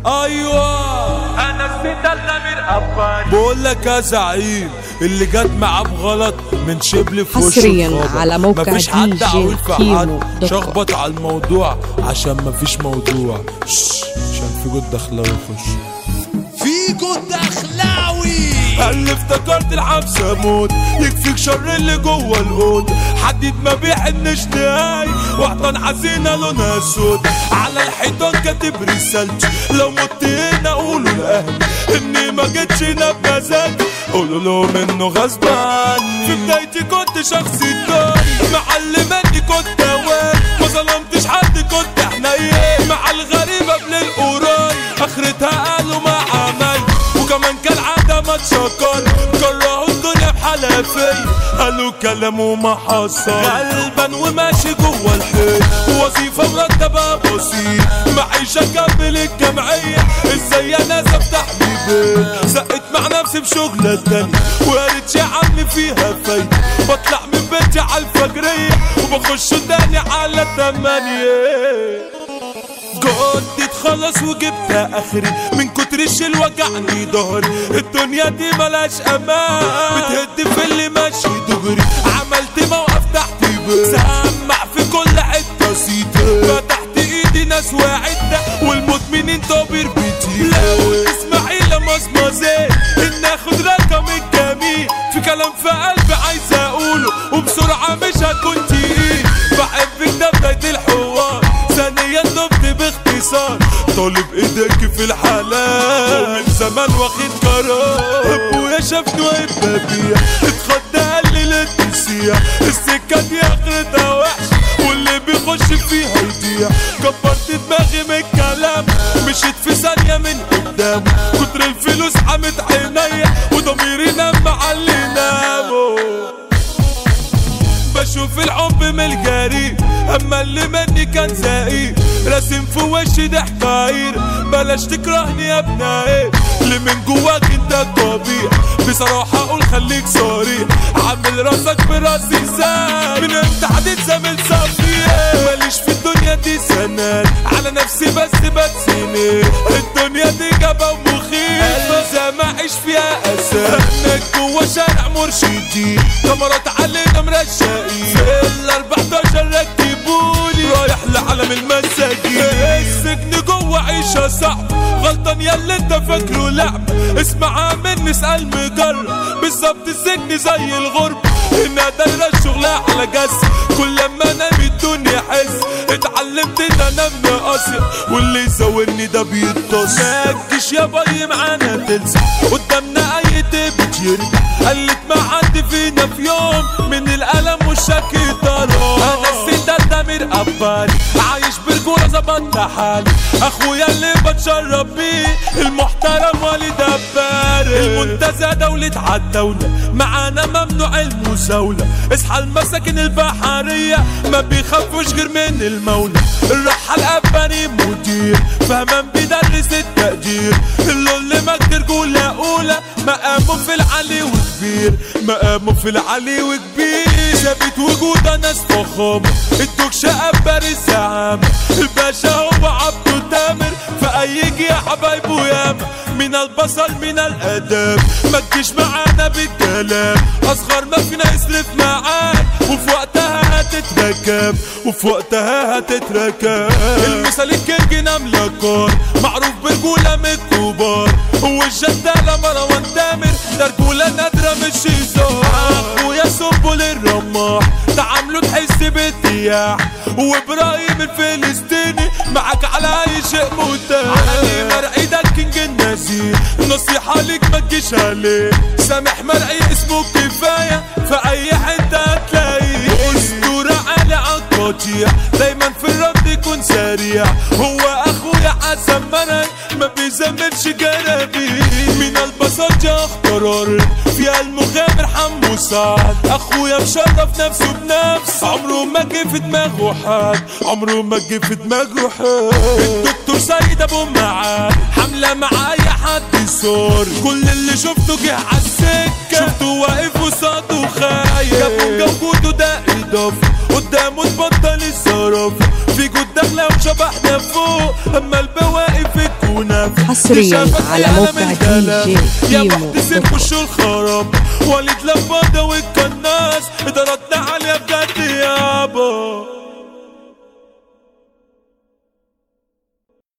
ايوه انا السيد الامير اباني بقول لك يا زعيم اللي جت معاه بغلط من شبل في وشه حصرياً الخبر. على موقع مفيش دي حد جي عاويل في كيمو حد دوت كوم. شخبط على الموضوع عشان مفيش موضوع شش، عشان في جود دخلاوي يخش فيكو الدخلاوي اللي افتكرت الحبس اموت يكفيك شر اللي جوه القوت حديد ما بيحنش نهاي وحضن حزينه لونها اسود على الحيطان كاتب رسالتي لو مت هنا قولوا لاهلي اني ما جيتش هنا بمزاجي قولوا لهم انه غصبان في بدايتي كنت شخص تاني معلماني كنت اوان ما ظلمتش حد كنت حنين مع الغريبه قبل القراي اخرتها قالوا ما عملت وكمان كالعادة ما تشكر كرهوا الدنيا بحالها فيا قالوا كلام وما حصل غلبان وماشي جوه الحيط وظيفة مرتبة بسيط معيشة كامل الجمعية ازاي انا افتح لي بيت زقت مع نفسي بشغلة تانية ويا ريت يا عم فيها فايدة بطلع من بيتي على الفجرية وبخش تاني على تمانية جدت خلاص وجبت اخري من كتر الشيل وجعني ظهري الدنيا دي ملهاش امان بتهد في اللي ماشي دغري عملت موقف تحت بيت سمع في كل حته صيت فتحت ايدي ناس وعدة والمدمنين طابر بيتي لو اسماعيل مصمزين ان اخد رقم الجميل في كلام في قلبي عايز اقوله وبسرعه مش هكون تقيل بحبك ده بدايه الحوار ثانيا دمت باختصار طالب ايدك في الحلال ومن زمان واخد قرار ابويا شافني واقف ببيع اتخض قال لي لا تنسيها السكه دي اخرتها وحش واللي بيخش فيها يضيع كبرت دماغي من الكلام مشيت في ثانيه من قدام كتر الفلوس حمت عينيا وضميري نام مع اللي ناموا بشوف الحب من الجريء اما اللي مني كان زقيق راسم في وشي ضحكاير بلاش تكرهني يا ابنائي اللي من جواك انت طبيعي بصراحة اقول خليك صريح عامل راسك براسي زي من امتى هتتزامل صفية ماليش في الدنيا دي سند على نفسي بس بتسند الدنيا دي جابة ومخيفة زي ما اعيش فيها اسد هناك جوا شارع مرشدين كاميرات علينا مرشقين في ال 14 ركبوني رايح لعالم المساجين السجن جوا عيشة صعب غلطان يا اللي انت فاكره لعب اسمع مني اسأل مجرب بالظبط السجن زي الغرب هنا دايرة الشغل على جس كل لما انام الدنيا حس اتعلمت ان انام قاسي واللي يزاولني ده بيتص ما تجيش يا باي معانا تنسى قدامنا اي تبت يرجع قلت ما حد فينا في يوم من الالم والشك طلع انا السيد الدمير اباني عايش برجولة ظبطت حالي اخويا اللي بتشرب بيه المحترم والد دباري المنتزه دولة عالدولة معانا ممنوع المساولة اصحى المساكن البحرية ما بيخافوش غير من المولى الرحال اباني مدير فهمان بيدرس التقدير اللي مجد رجولة اولى مقامه في العلي وكبير مقامه في العلي وكبير ثابت وجوده ناس فخامة الدوك شقة باريس زعامة الباشا هو عبده تامر في اي جه حبايبه ياما من البصل من الاداب ما تجيش معانا بالكلام اصغر ما فينا يصرف معاك وفي وقتها هتتركب وفي وقتها هتتركب المثال الكينج نملكار معروف برجولة من الكبار والجدالة مروان تامر ده رجولة نادرة مش هزار اخويا سنبل الرماح تعامله تحس بارتياح وابراهيم الفلسطيني معاك على اي شيء متاح علي مرعي ده الكينج النزيه نصيحة ليك ما تجيش عليه سامح مرعي اسمه كفاية في اي حتة هتلاقيه اسطورة على عالقطيع دايما في الرد يكون سريع هو اخويا حسن مرعي ما بيزمنش جنبي من البساطة اخترار فيها المغامر حمو سعد اخويا مشرف نفسه بنفس عمره ما جه في دماغه حد عمره ما جه في دماغه حد الدكتور سيد ابو معاد حملة مع اي حد صار كل اللي شفته جه عالسكة شفته واقف وصاده خايف جابوا جوجوده ده اضافة قدامه تبطل الصرافة في جود داخلة وشبحنا فوق اما البواقي في الكويت منافق حصرياً شافك على يا موقع من دي الكلام. جي يا كيمو محتسب دوت كوم. وش الخراب وليد لبادة والكناس ادارات